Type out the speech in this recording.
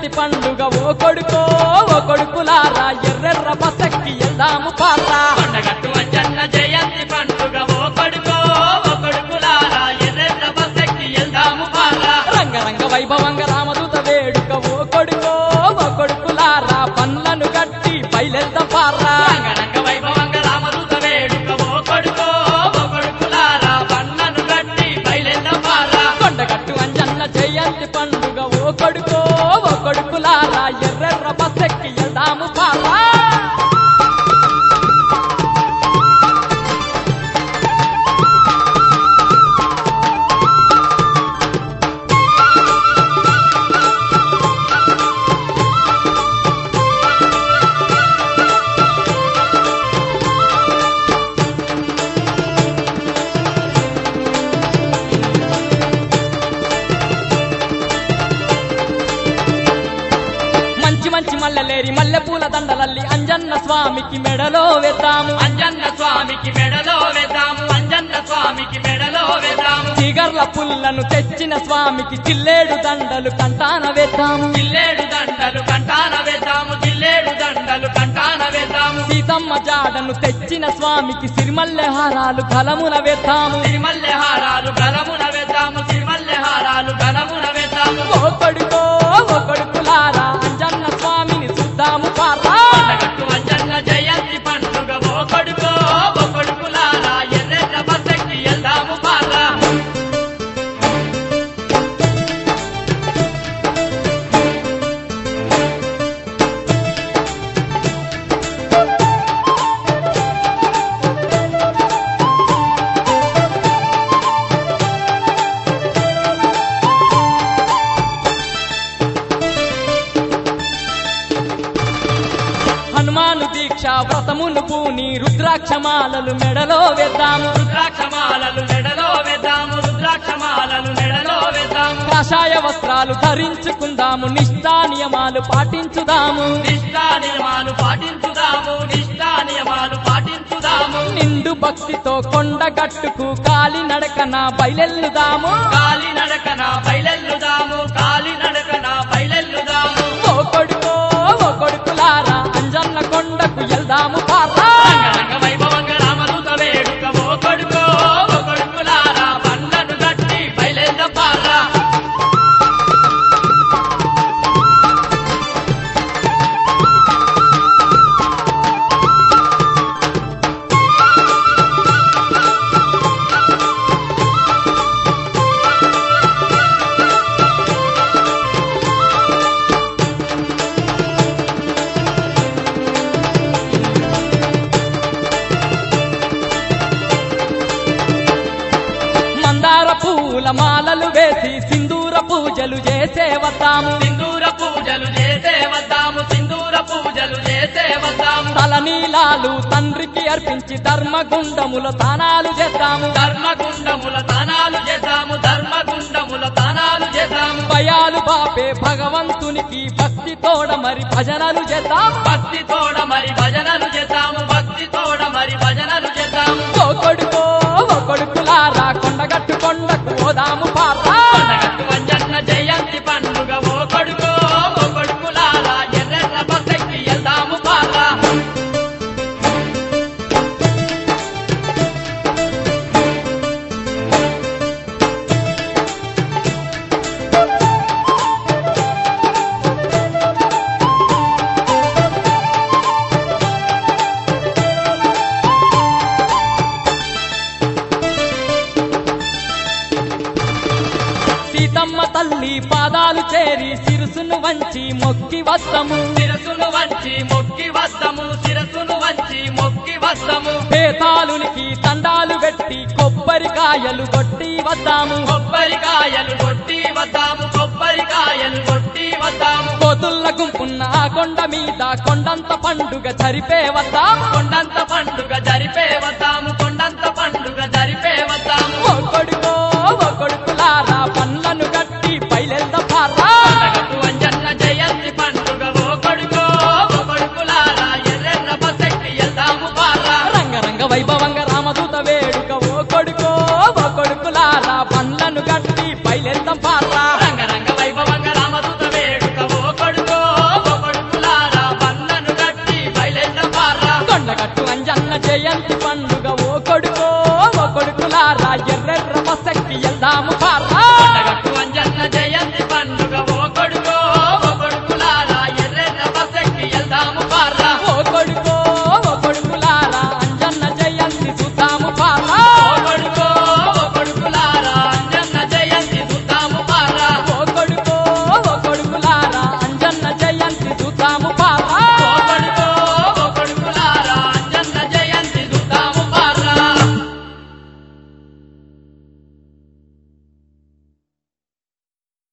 జయంతి పండుగ ఓ కొడుకో ఓ కొడుకులారా ఎర్రెర్ర బసక్కి వెళ్దాము పారా కొండగట్టు అంజన్న జయంతి పండుగ ఓ కొడుకో ఓ కొడుకులారా ఎర్రెర్ర బస్సెక్కి వెళ్దాము పారా రంగరంగ వైభవంగ రామదూత వేడుక ఓ కొడుకో ఓ కొడుకులారా పనులను గట్టి బయలెళ్దాం పారా రంగరంగ వైభవంగ రామదూత వేడుక ఓ కొడుకో ఓ కొడుకులారా బండ్లను గట్టి బయలెల్దాం పారా కొండగట్టు అంజన్న జయంతి పండుగ ఓ కొడుకో ఓ కొడుకులారా ఎర్రెర్ర బసెక్కి వెళ్దాము పారా మంచి మంచి మల్లెలేరి మల్లె పూల దండలల్లి అంజన్న స్వామికి మెడలో వేద్దాము అంజన్న స్వామికి మెడలో వేద్దాము అంజన్న స్వామికి మెడలో వేద్దాము చిగర్ల పుల్లను తెచ్చిన స్వామికి చిల్లేడు దండలు కంటాన వేద్దాము జిల్లేడు దండలు కంటాన వేద్దాము జిల్లేడు దండలు కంటాన వేద్దాము సీతమ్మ జాడను తెచ్చిన స్వామికి సిరిమల్లె హారాలు కలమున వేద్దాము సిరిమల్లె హారాలు గలమున వేద్దాము సిరిమల్లె హారాలు గలమున వేద్దాము ఓ కొడుకో ఓ కొడుకులారా అంజన్న స్వామిని చూద్దాము పారా కొండగట్టు అంజన్న జయంతి పండుగ ఓ కొడుకో ఓ కొడుకులారా ఎర్రెర్ర బస్సెక్కి వెళ్దాము పారా హనుమాను దీక్ష వ్రతమును పూని రుద్రాక్షమాలలు మెడలో వేద్దాము రుద్రాక్షమాలలు మెడలో వేద్దాము రుద్రాక్షమాలలు మెడలో వేద్దాము కాషాయ వస్త్రాలు ధరించుకుందాము నిష్ఠా నియమాలు పాటించుదాము నిష్ఠా నియమాలు పాటించుదాము నిష్ఠా నియమాలు పాటించుదాము నిండు భక్తితో కొండగట్టుకు కాలి నడకన బయలెల్లుదాము కాలి నడకన బయలెల్లుదాము కాలి నడకన బయలెల్లుదాము ఓ కొడుకో ఓ కొడుకులారా అంజన్న కొండకు వెళ్దాము పారా రంగరంగ వైభవంగ రామదూత వేడుక ఓ కొడుకో ఓ కొడుకులారా బండను గట్టి బయలెల్ద పారా మందార పూల మాలలు వేసి సింధూర పూజలు చేసే వద్దాము సింధూర పూజలు చేసే వద్దాము సింధూర పూజలు చేసే వద్దాము తలనీలాలు తండ్రికి అర్పించి ధర్మగుండముల తానాలు చేద్దాము ధర్మగుండముల తానాలు చేద్దాము ధర్మగుండముల తానాలు చేద్దాము భయాలు బాపే భగవంతునికి భక్తి తోడ మరి భజనలు చేద్దాము భక్తి తోడ మరి భజనలు చేద్దాము భక్తి తోడ మరి భజనలు చేద్దాము ఓ కొడుకో ఓ కొడుకులారా కొండగట్టు కొండకు పోదాము పారా కొండగట్టు అంజన్న జయంతి పండుగ ఓ కొడుకో ఓ కొడుకులారా ఎర్రెర్ర బస్సెక్కి వెళ్దాము పారా సీతమ్మ తల్లి పాదాలు చేరి సిరుసును వంచి మొక్కి వస్తము శిరసును వంచి మొక్కి వస్తము శిరసును వంచి మొక్కి వస్తము పేతాలునికి తండాలు పెట్టి కొబ్బరికాయలు కొట్టి వద్దాము కొబ్బరికాయలు కొట్టి వద్దాము కొబ్బరికాయలు కొట్టి వద్దాము కోతుల్ల గుంపున్న ఆ కొండ మీద కొండంత పండుగ జరిపే వద్దాము కొండంత పండుగ జరిపే వద్దాము కొండంత పండుగ జరిపే వద్దాము ఓ కొడుకో ఓ కొడుకులారా పనులను గట్టి బయలెల్ద పారా కొండగట్టు అంజన్న జయంతి పండుగ ఓ కొడుకో ఓ కొడుకులారా ఎర్రెర్ర బస్సెక్కి వెళ్దాము పారా రంగరంగ వైభవంగ రామదూత వేడుక ఓ కొడుకో ఓ కొడుకులారా పండ్లను గట్టి బయలెల్దాం పారా రంగరంగ వైభవంగ రామదూత వేడుక ఓ కొడుకో జయంతి పండుగ